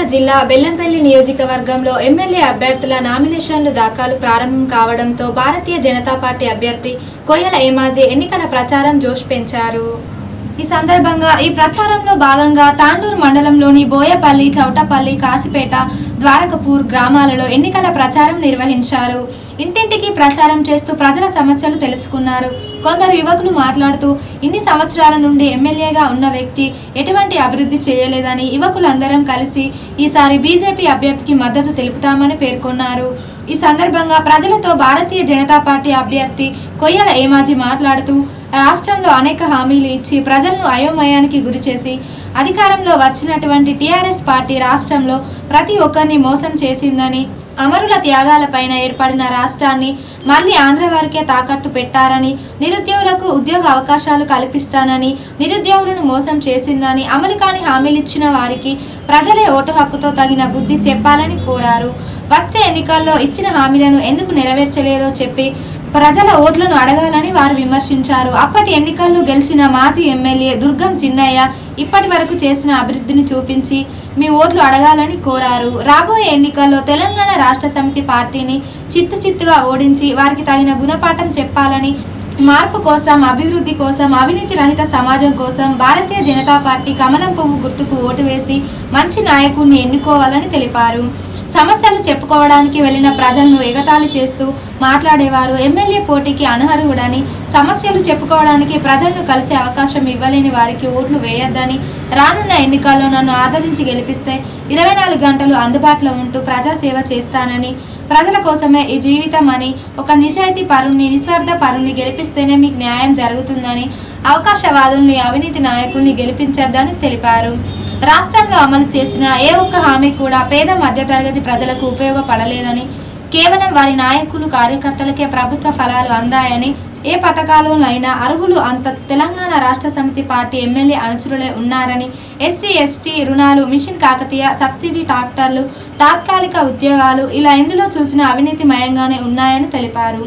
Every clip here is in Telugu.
జిల్లా బెల్లంపల్లి నియోజకవర్గంలో ఎమ్మెల్యే అభ్యర్థుల నామినేషన్లు దాఖలు ప్రారంభం కావడంతో భారతీయ జనతా పార్టీ అభ్యర్థి కొయ్యల ఏమాజీ ఎన్నికల ప్రచారం జోష్ పెంచారు ఈ సందర్భంగా ఈ ప్రచారంలో భాగంగా తాండూరు మండలంలోని బోయపల్లి చౌటపల్లి కాసిపేట ద్వారకపూర్ గ్రామాలలో ఎన్నికల ప్రచారం నిర్వహించారు ఇంటింటికి ప్రచారం చేస్తూ ప్రజల సమస్యలు తెలుసుకున్నారు కొందరు యువకులు మాట్లాడుతూ ఇన్ని సంవత్సరాల నుండి ఎమ్మెల్యేగా ఉన్న వ్యక్తి ఎటువంటి అభివృద్ధి చేయలేదని యువకులందరం కలిసి ఈసారి బీజేపీ అభ్యర్థికి మద్దతు తెలుపుతామని పేర్కొన్నారు ఈ సందర్భంగా ప్రజలతో భారతీయ జనతా పార్టీ అభ్యర్థి కొయ్యల ఏమాజీ మాట్లాడుతూ రాష్ట్రంలో అనేక హామీలు ఇచ్చి ప్రజలను అయోమయానికి గురిచేసి అధికారంలో వచ్చినటువంటి టీఆర్ఎస్ పార్టీ రాష్ట్రంలో ప్రతి ఒక్కరిని మోసం చేసిందని అమరుల త్యాగాలపైన ఏర్పడిన రాష్ట్రాన్ని మళ్ళీ ఆంధ్ర వారికే తాకట్టు పెట్టారని నిరుద్యోగులకు ఉద్యోగ అవకాశాలు కల్పిస్తానని నిరుద్యోగులను మోసం చేసిందని అమలు కాని హామీలు ఇచ్చిన వారికి ప్రజలే ఓటు హక్కుతో తగిన బుద్ధి చెప్పాలని కోరారు వచ్చే ఎన్నికల్లో ఇచ్చిన హామీలను ఎందుకు నెరవేర్చలేదో చెప్పి ప్రజల ఓట్లను అడగాలని వారు విమర్శించారు అప్పటి ఎన్నికల్లో గెలిచిన మాజీ ఎమ్మెల్యే దుర్గం చిన్నయ్య ఇప్పటి వరకు చేసిన అభివృద్ధిని చూపించి మీ ఓట్లు అడగాలని కోరారు రాబోయే ఎన్నికల్లో తెలంగాణ రాష్ట్ర సమితి పార్టీని చిత్తు చిత్తుగా ఓడించి వారికి తగిన గుణపాఠం చెప్పాలని మార్పు కోసం అభివృద్ధి కోసం అవినీతి రహిత సమాజం కోసం భారతీయ జనతా పార్టీ కమలం పువ్వు గుర్తుకు ఓటు వేసి మంచి నాయకుడిని ఎన్నుకోవాలని తెలిపారు సమస్యలు చెప్పుకోవడానికి వెళ్లిన ప్రజలను ఎగతాళి చేస్తూ మాట్లాడేవారు ఎమ్మెల్యే పోటీకి అనర్హుడని సమస్యలు చెప్పుకోవడానికి ప్రజలను కలిసే అవకాశం ఇవ్వలేని వారికి ఓట్లు వేయొద్దని రానున్న ఎన్నికల్లో నన్ను ఆదరించి గెలిపిస్తే ఇరవై నాలుగు గంటలు అందుబాటులో ఉంటూ ప్రజాసేవ చేస్తానని ప్రజల కోసమే ఈ జీవితం అని ఒక నిజాయితీ పరుణ్ణి నిస్వార్థ పరుణ్ణి గెలిపిస్తేనే మీకు న్యాయం జరుగుతుందని అవకాశవాదుల్ని అవినీతి నాయకుల్ని గెలిపించొద్దని తెలిపారు రాష్ట్రంలో అమలు చేసిన ఏ ఒక్క హామీ కూడా పేద మధ్యతరగతి ప్రజలకు ఉపయోగపడలేదని కేవలం వారి నాయకులు కార్యకర్తలకే ప్రభుత్వ ఫలాలు అందాయని ఏ పథకాలోనైనా అర్హులు అంత తెలంగాణ రాష్ట్ర సమితి పార్టీ ఎమ్మెల్యే అనుచరులే ఉన్నారని ఎస్సీ ఎస్టీ రుణాలు మిషన్ కాకతీయ సబ్సిడీ ట్రాక్టర్లు తాత్కాలిక ఉద్యోగాలు ఇలా ఎందులో చూసినా అవినీతిమయంగానే ఉన్నాయని తెలిపారు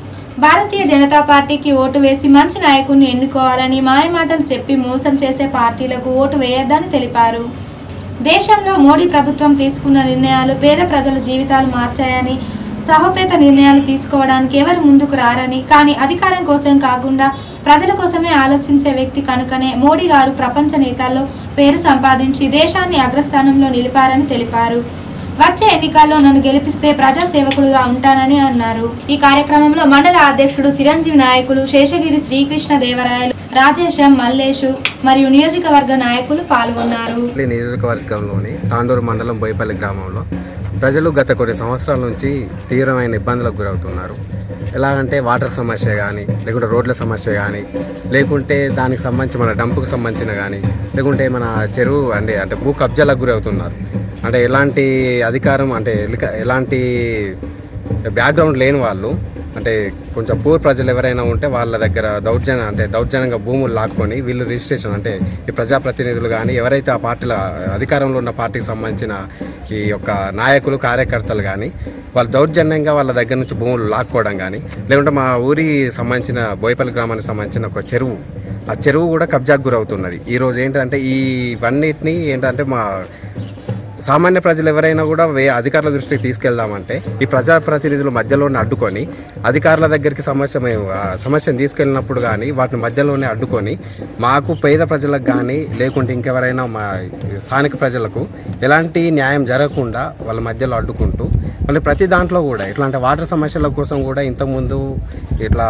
భారతీయ జనతా పార్టీకి ఓటు వేసి మంచి నాయకుడిని ఎన్నుకోవాలని మాయమాటలు చెప్పి మోసం చేసే పార్టీలకు ఓటు వేయొద్దని తెలిపారు దేశంలో మోడీ ప్రభుత్వం తీసుకున్న నిర్ణయాలు పేద ప్రజల జీవితాలు మార్చాయని సహోపేత నిర్ణయాలు తీసుకోవడానికి ఎవరు ముందుకు రారని కానీ అధికారం కోసం కాకుండా ప్రజల కోసమే ఆలోచించే వ్యక్తి కనుకనే మోడీ గారు ప్రపంచ నేతల్లో పేరు సంపాదించి దేశాన్ని అగ్రస్థానంలో నిలిపారని తెలిపారు వచ్చే ఎన్నికల్లో నన్ను గెలిపిస్తే ప్రజా సేవకుడుగా ఉంటానని అన్నారు ఈ కార్యక్రమంలో మండల అధ్యక్షుడు చిరంజీవి నాయకులు శేషగిరి శ్రీకృష్ణ దేవరాయలు రాజేశం మల్లేషు మరియు నియోజకవర్గ నాయకులు పాల్గొన్నారు పల్లి నియోజకవర్గంలోని తాండూరు మండలం బోయపల్లి గ్రామంలో ప్రజలు గత కొన్ని సంవత్సరాల నుంచి తీవ్రమైన ఇబ్బందులకు గురవుతున్నారు ఎలాగంటే వాటర్ సమస్య కానీ లేకుంటే రోడ్ల సమస్య కానీ లేకుంటే దానికి సంబంధించి మన డంపుకు సంబంధించిన కానీ లేకుంటే మన చెరువు అంటే అంటే భూ కబ్జాలకు గురవుతున్నారు అంటే ఎలాంటి అధికారం అంటే ఎలిక- ఎలాంటి బ్యాక్గ్రౌండ్ లేని వాళ్ళు అంటే కొంచెం పూర్ ప్రజలు ఎవరైనా ఉంటే వాళ్ళ దగ్గర దౌర్జన్యం అంటే దౌర్జన్యంగా భూములు లాక్కొని వీళ్ళు రిజిస్ట్రేషన్ అంటే ఈ ప్రజాప్రతినిధులు కానీ ఎవరైతే ఆ పార్టీల అధికారంలో ఉన్న పార్టీకి సంబంధించిన ఈ యొక్క నాయకులు కార్యకర్తలు కానీ వాళ్ళు దౌర్జన్యంగా వాళ్ళ దగ్గర నుంచి భూములు లాక్కోవడం కానీ లేకుంటే మా ఊరి సంబంధించిన బోయపల్లి గ్రామానికి సంబంధించిన ఒక చెరువు ఆ చెరువు కూడా కబ్జాకు గురవుతున్నది ఈరోజు ఏంటంటే ఈ ఇవన్నిటిని ఏంటంటే మా సామాన్య ప్రజలు ఎవరైనా కూడా వే అధికారుల దృష్టికి తీసుకెళ్దామంటే ఈ ప్రజాప్రతినిధుల మధ్యలోనే అడ్డుకొని అధికారుల దగ్గరికి సమస్య మేము ఆ సమస్యను తీసుకెళ్ళినప్పుడు కానీ వాటిని మధ్యలోనే అడ్డుకొని మాకు పేద ప్రజలకు కానీ లేకుంటే ఇంకెవరైనా మా స్థానిక ప్రజలకు ఎలాంటి న్యాయం జరగకుండా వాళ్ళ మధ్యలో అడ్డుకుంటూ మళ్ళీ ప్రతి దాంట్లో కూడా ఇట్లాంటి వాటర్ సమస్యల కోసం కూడా ఇంతకుముందు ఇట్లా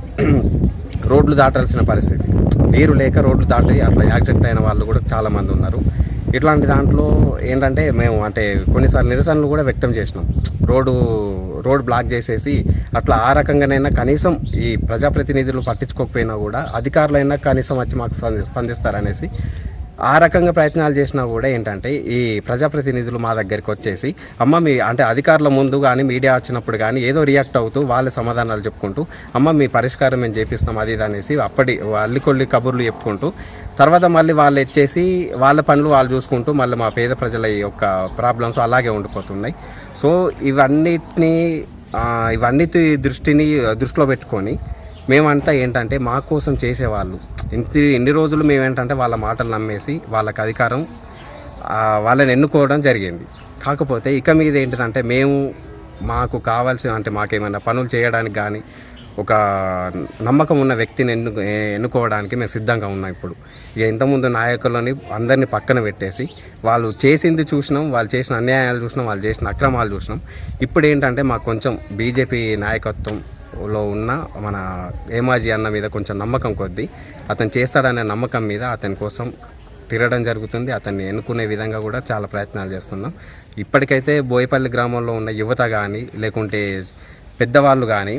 రోడ్లు దాటాల్సిన పరిస్థితి నీరు లేక రోడ్లు దాటి అట్లా యాక్సిడెంట్ అయిన వాళ్ళు కూడా చాలా మంది ఉన్నారు ఇట్లాంటి దాంట్లో ఏంటంటే మేము అంటే కొన్నిసార్లు నిరసనలు కూడా వ్యక్తం చేసినాం రోడ్డు రోడ్ బ్లాక్ చేసేసి అట్లా ఆ రకంగానైనా కనీసం ఈ ప్రజాప్రతినిధులు పట్టించుకోకపోయినా కూడా అధికారులైనా కనీసం వచ్చి మాకు స్పంది- స్పందిస్తారనేసి ఆ రకంగా ప్రయత్నాలు చేసినా కూడా ఏంటంటే ఈ ప్రజాప్రతినిధులు మా దగ్గరికి వచ్చేసి అమ్మ మీ అంటే అధికారుల ముందు కానీ మీడియా వచ్చినప్పుడు కానీ ఏదో రియాక్ట్ అవుతూ వాళ్ళ సమాధానాలు చెప్పుకుంటూ అమ్మ మీ పరిష్కారం మేము చేపిస్తాం అది ఇది అనేసి అప్పటి అల్లికొల్లి కబుర్లు చెప్పుకుంటూ తర్వాత మళ్ళీ వాళ్ళు వచ్చేసి వాళ్ళ పనులు వాళ్ళు చూసుకుంటూ మళ్ళీ మా పేద ప్రజల యొక్క ప్రాబ్లమ్స్ అలాగే ఉండిపోతున్నాయి సో ఇవన్నిటిని ఆ, ఇవన్నిటి దృష్టిని దృష్టిలో పెట్టుకొని మేమంతా ఏంటంటే మా కోసం చేసేవాళ్ళు ఇంత ఇన్ని రోజులు మేమేంటంటే వాళ్ళ మాటలు నమ్మేసి వాళ్ళకి అధికారం ఆ, వాళ్ళని ఎన్నుకోవడం జరిగింది కాకపోతే ఇక మీద ఏంటంటే మేము మాకు కావాల్సిన అంటే మాకేమైనా పనులు చేయడానికి కానీ ఒక నమ్మకం ఉన్న వ్యక్తిని ఎన్ను ఎన్నుకోవడానికి మేము సిద్ధంగా ఉన్నాం ఇప్పుడు ఇక ఇంతకుముందు నాయకులని అందరినీ పక్కన పెట్టేసి వాళ్ళు చేసింది చూసినాం వాళ్ళు చేసిన అన్యాయాలు చూసినాం వాళ్ళు చేసిన అక్రమాలు చూసినాం ఇప్పుడు ఏంటంటే మాకు కొంచెం బీజేపీ నాయకత్వంలో ఉన్న మన ఏమాజీ అన్న మీద కొంచెం నమ్మకం కొద్దీ అతను చేస్తాడనే నమ్మకం మీద అతని కోసం తిరగడం జరుగుతుంది అతన్ని ఎన్నుకునే విధంగా కూడా చాలా ప్రయత్నాలు చేస్తున్నాం ఇప్పటికైతే బోయపల్లి గ్రామంలో ఉన్న యువత కానీ లేకుంటే పెద్దవాళ్ళు కానీ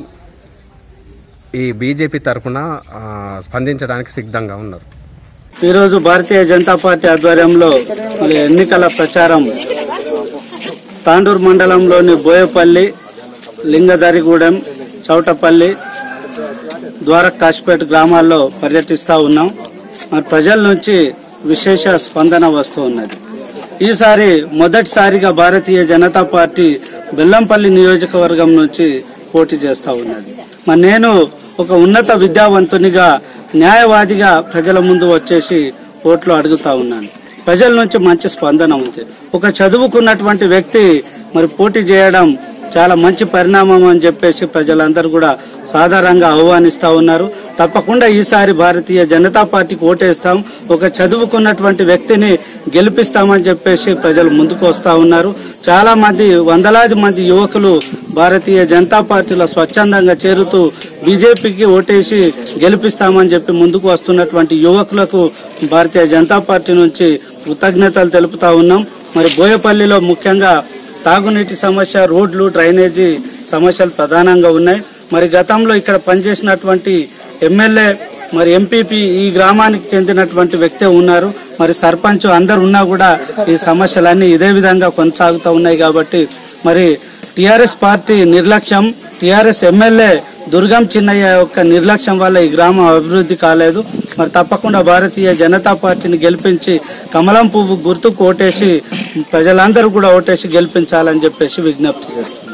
ఈ బీజేపీ తరఫున స్పందించడానికి సిద్ధంగా ఉన్నారు ఈరోజు భారతీయ జనతా పార్టీ ఆధ్వర్యంలో మరి ఎన్నికల ప్రచారం తాండూరు మండలంలోని బోయపల్లి లింగదరిగూడెం చౌటపల్లి ద్వారక్ కాశీపేట గ్రామాల్లో పర్యటిస్తూ ఉన్నాం మరి ప్రజల నుంచి విశేష స్పందన వస్తూ ఉన్నది ఈసారి మొదటిసారిగా భారతీయ జనతా పార్టీ బెల్లంపల్లి నియోజకవర్గం నుంచి పోటీ చేస్తూ ఉన్నది మరి నేను ఒక ఉన్నత విద్యావంతునిగా న్యాయవాదిగా ప్రజల ముందు వచ్చేసి ఓట్లు అడుగుతా ఉన్నాను ప్రజల నుంచి మంచి స్పందన ఉంది ఒక చదువుకున్నటువంటి వ్యక్తి మరి పోటీ చేయడం చాలా మంచి పరిణామం అని చెప్పేసి ప్రజలందరూ కూడా సాధారణంగా ఆహ్వానిస్తా ఉన్నారు తప్పకుండా ఈసారి భారతీయ జనతా పార్టీకి ఓటేస్తాం ఒక చదువుకున్నటువంటి వ్యక్తిని గెలిపిస్తామని చెప్పేసి ప్రజలు ముందుకు వస్తా ఉన్నారు చాలా మంది వందలాది మంది యువకులు భారతీయ జనతా పార్టీలో స్వచ్ఛందంగా చేరుతూ బీజేపీకి ఓటేసి గెలిపిస్తామని చెప్పి ముందుకు వస్తున్నటువంటి యువకులకు భారతీయ జనతా పార్టీ నుంచి కృతజ్ఞతలు తెలుపుతా ఉన్నాం మరి బోయపల్లిలో ముఖ్యంగా తాగునీటి సమస్య రోడ్లు డ్రైనేజీ సమస్యలు ప్రధానంగా ఉన్నాయి మరి గతంలో ఇక్కడ పనిచేసినటువంటి ఎమ్మెల్యే మరి ఎంపీపీ ఈ గ్రామానికి చెందినటువంటి వ్యక్తే ఉన్నారు మరి సర్పంచ్ అందరు ఉన్నా కూడా ఈ సమస్యలన్నీ ఇదే విధంగా కొనసాగుతూ ఉన్నాయి కాబట్టి మరి టిఆర్ఎస్ పార్టీ నిర్లక్ష్యం టిఆర్ఎస్ ఎమ్మెల్యే దుర్గం చిన్నయ్య యొక్క నిర్లక్ష్యం వల్ల ఈ గ్రామం అభివృద్ధి కాలేదు మరి తప్పకుండా భారతీయ జనతా పార్టీని గెలిపించి కమలం పువ్వు గుర్తుకు ఓటేసి ప్రజలందరూ కూడా ఓటేసి గెలిపించాలని చెప్పేసి విజ్ఞప్తి చేస్తారు